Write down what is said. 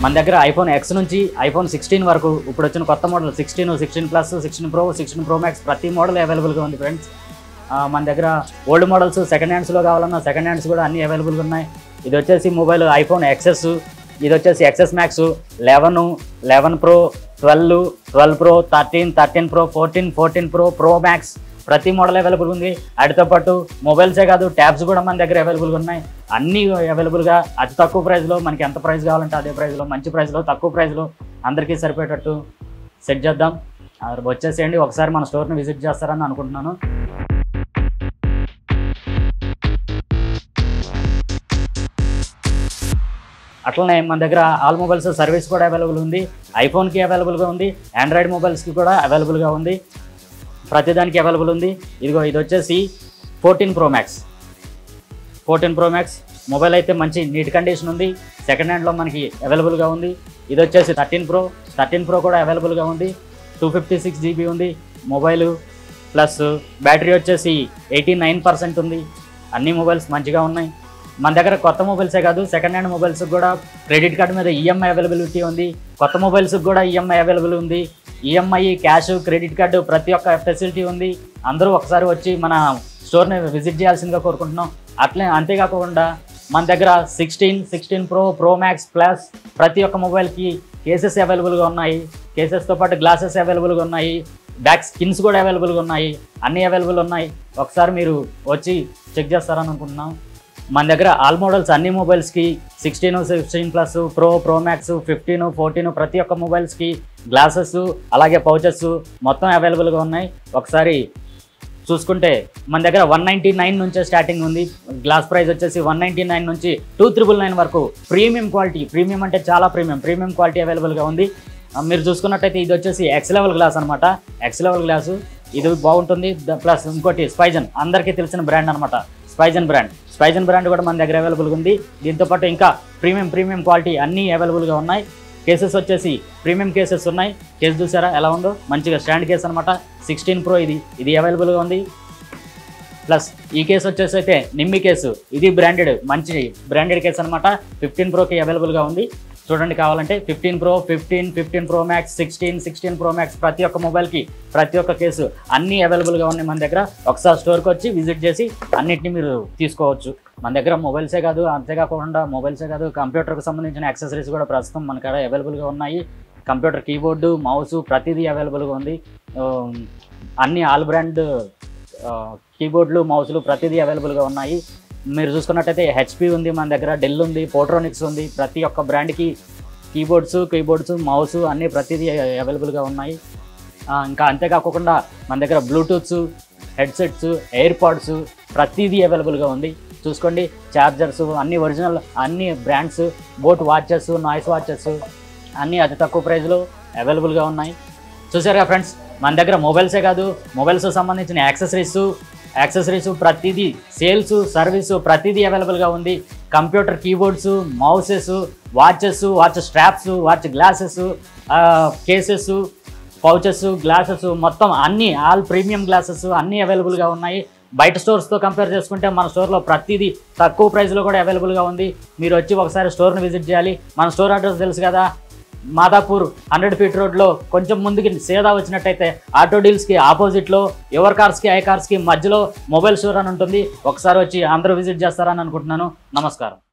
మన దగ్గర iPhone X నుంచి ఐఫోన్ సిక్స్టీన్ వరకు ఇప్పుడు వచ్చిన కొత్త model sixteen sixteen plus sixteen pro sixteen pro max ప్రతి మోడల్ అవైలబుల్గా ఉంది ఫ్రెండ్స్ ఆ, మన దగ్గర ఓల్డ్ మోడల్స్ సెకండ్ హ్యాండ్స్లో కావాలన్నా సెకండ్ హ్యాండ్స్ కూడా అన్ని అవైలబుల్గా ఉన్నాయి ఇది వచ్చేసి మొబైల్ ఐఫోన్ ఎక్సెస్ ఇది వచ్చేసి XS max eleven eleven pro twelve twelve pro thirteen thirteen pro fourteen fourteen pro pro max ప్రతి మోడల్ అవైలబుల్ ఉంది వాటితో పాటు మొబైల్సే కాదు ట్యాబ్స్ కూడా మన దగ్గర అవైలబుల్గా ఉన్నాయి అన్నీ అవైలబుల్గా అతి తక్కువ ప్రైస్లో మనకి ఎంత ప్రైస్ కావాలంటే అదే ప్రైస్లో మంచి ప్రైస్లో తక్కువ ప్రైస్లో అందరికీ సరిపోయేటట్టు సెట్ చేద్దాం ఆ, వచ్చేసేయండి ఒకసారి మన స్టోర్ని విజిట్ చేస్తారని అనుకుంటున్నాను అట్లనే మన దగ్గర ఆల్ మొబైల్స్ సర్వీస్ కూడా అవైలబుల్ ఉంది ఐఫోన్కి అవైలబుల్గా ఉంది ఆండ్రాయిడ్ మొబైల్స్కి కూడా అవైలబుల్గా ఉంది ప్రతిదానికి అవైలబుల్ ఉంది ఇదిగో ఇది వచ్చేసి fourteen pro max fourteen pro max mobile అయితే మంచి నీట్ కండిషన్ ఉంది సెకండ్ హ్యాండ్లో మనకి అవైలబుల్గా ఉంది ఇది వచ్చేసి థర్టీన్ ప్రో థర్టీన్ ప్రో కూడా అవైలబుల్గా ఉంది టూ ఫిఫ్టీ సిక్స్ జీబీ ఉంది మొబైల్ ప్లస్ బ్యాటరీ వచ్చేసి ఎయిటీ నైన్ పర్సెంట్ ఉంది అన్ని మొబైల్స్ మంచిగా ఉన్నాయి మన దగ్గర కొత్త మొబైల్సే కాదు సెకండ్ హ్యాండ్ మొబైల్స్ కూడా క్రెడిట్ కార్డు మీద ఈఎంఐ అవైలబిలిటీ ఉంది కొత్త మొబైల్స్ కూడా ఈఎంఐ అవైలబుల్ ఉంది ఈఎంఐ క్యాష్ క్రెడిట్ కార్డు ప్రతి ఒక్క ఫెసిలిటీ ఉంది అందరూ ఒకసారి వచ్చి మన స్టోర్ని విజిట్ చేయాల్సిందిగా కోరుకుంటున్నాం అట్లే అంతేకాకుండా మన దగ్గర sixteen sixteen pro pro max plus ప్రతి ఒక్క మొబైల్కి కేసెస్ అవైలబుల్గా ఉన్నాయి కేసెస్తో పాటు గ్లాసెస్ అవైలబుల్గా ఉన్నాయి బ్యాక్ స్కిన్స్ కూడా అవైలబుల్గా ఉన్నాయి అన్నీ అవైలబుల్ ఉన్నాయి ఒకసారి మీరు వచ్చి చెక్ చేస్తారని అనుకుంటున్నాం మన దగ్గర ఆల్ మోడల్స్ అన్ని మొబైల్స్కి sixteen sixteen plus pro pro max fifteen fourteen ప్రతి ఒక్క మొబైల్స్కి గ్లాసెస్ అలాగే పౌచెస్ మొత్తం అవైలబుల్గా ఉన్నాయి ఒకసారి చూసుకుంటే మన దగ్గర వన్ నైంటీ నైన్ నుంచే స్టార్టింగ్ ఉంది గ్లాస్ ప్రైస్ వచ్చేసి వన్ నైంటీ నైన్ నుంచి టూ త్రిబుల్ నైన్ వరకు ప్రీమియం క్వాలిటీ ప్రీమియం అంటే చాలా ప్రీమియం ప్రీమియం క్వాలిటీ అవైలబుల్గా ఉంది ఆ, మీరు చూసుకున్నట్టయితే ఇది వచ్చేసి ఎక్స్ లెవెల్ గ్లాస్ అనమాట ఎక్స్ లెవెల్ గ్లాసు ఇది బాగుంటుంది ప్లస్ ఇంకోటి స్పైజన్ అందరికీ తెలిసిన బ్రాండ్ అనమాట స్పైజన్ బ్రాండ్ స్పైజన్ బ్రాండ్ కూడా మన దగ్గర అవైలబుల్గా ఉంది దీంతో పాటు ఇంకా ప్రీమియం ప్రీమియం క్వాలిటీ అన్నీ అవైలబుల్గా ఉన్నాయి కేసెస్ వచ్చేసి ప్రీమియం కేసెస్ ఉన్నాయి కేసు చూసారా ఎలా ఉందో మంచిగా స్టాండ్ కేస్ అనమాట సిక్స్టీన్ ప్రో ఇది ఇది అవైలబుల్గా ఉంది ప్లస్ ఈ కేసు వచ్చేసి అయితే నిమ్మి కేసు ఇది బ్రాండెడ్ మంచి బ్రాండెడ్ కేసు అనమాట ఫిఫ్టీన్ ప్రోకి అవైలబుల్గా ఉంది చూడండి కావాలంటే fifteen pro fifteen fifteen pro max sixteen sixteen pro max ప్రతి ఒక్క మొబైల్కి ప్రతి ఒక్క కేసు అన్నీ అవైలబుల్గా ఉన్నాయి మన దగ్గర ఒకసారి స్టోర్కి వచ్చి విజిట్ చేసి అన్నిటిని మీరు తీసుకోవచ్చు మన దగ్గర మొబైల్సే కాదు అంతేకాకుండా మొబైల్సే కాదు కంప్యూటర్కి సంబంధించిన యాక్సెసరీస్ కూడా ప్రస్తుతం మన కాడ అవైలబుల్గా ఉన్నాయి కంప్యూటర్ కీబోర్డు మౌస్ ప్రతిదీ అవైలబుల్గా ఉంది ఆ, అన్ని ఆల్ బ్రాండ్ కీబోర్డ్లు మౌస్లు ప్రతిదీ అవైలబుల్గా ఉన్నాయి మీరు చూసుకున్నట్టయితే హెచ్పి ఉంది మన దగ్గర డెల్ ఉంది పోట్రోనిక్స్ ఉంది ప్రతి ఒక్క బ్రాండ్కి కీబోర్డ్స్ కీబోర్డ్స్ మౌస్ అన్నీ ప్రతిదీ అవైలబుల్గా ఉన్నాయి ఆ, ఇంకా అంతేకాకుండా మన దగ్గర బ్లూటూత్స్ హెడ్సెట్స్ ఎయిర్ పాడ్స్ ప్రతిదీ అవైలబుల్గా ఉంది చూసుకోండి ఛార్జర్స్ అన్ని ఒరిజినల్ అన్ని brands boAt watches Noise watches అన్నీ అతి తక్కువ ప్రైస్లో అవైలబుల్గా ఉన్నాయి చూసారుగా ఫ్రెండ్స్ మన దగ్గర మొబైల్సే కాదు మొబైల్స్ సంబంధించిన యాక్సెసరీస్ యాక్సెసరీస్ ప్రతిదీ సేల్స్ సర్వీస్ ప్రతిదీ అవైలబుల్గా ఉంది computer keyboards mouses watches watch straps watch glasses cases pouches glasses మొత్తం అన్ని ఆల్ ప్రీమియం గ్లాసెస్ అన్నీ అవైలబుల్గా ఉన్నాయి బయట స్టోర్స్తో కంపేర్ చేసుకుంటే మన స్టోర్లో ప్రతిదీ తక్కువ ప్రైస్లో కూడా అవైలబుల్గా ఉంది మీరు వచ్చి ఒకసారి స్టోర్ని విజిట్ చేయాలి మన స్టోర్ అడ్రస్ తెలుసు కదా మాదాపూర్ హండ్రెడ్ ఫీట్ రోడ్లో కొంచెం ముందుకి సేదా వచ్చినట్టయితే ఆటో డీల్స్కి ఆపోజిట్లో యువర్ కార్స్కి ఐ కార్స్కి మధ్యలో మొబైల్ స్టోర్ అని ఉంటుంది ఒకసారి వచ్చి అందరూ విజిట్ చేస్తారని అనుకుంటున్నాను నమస్కారం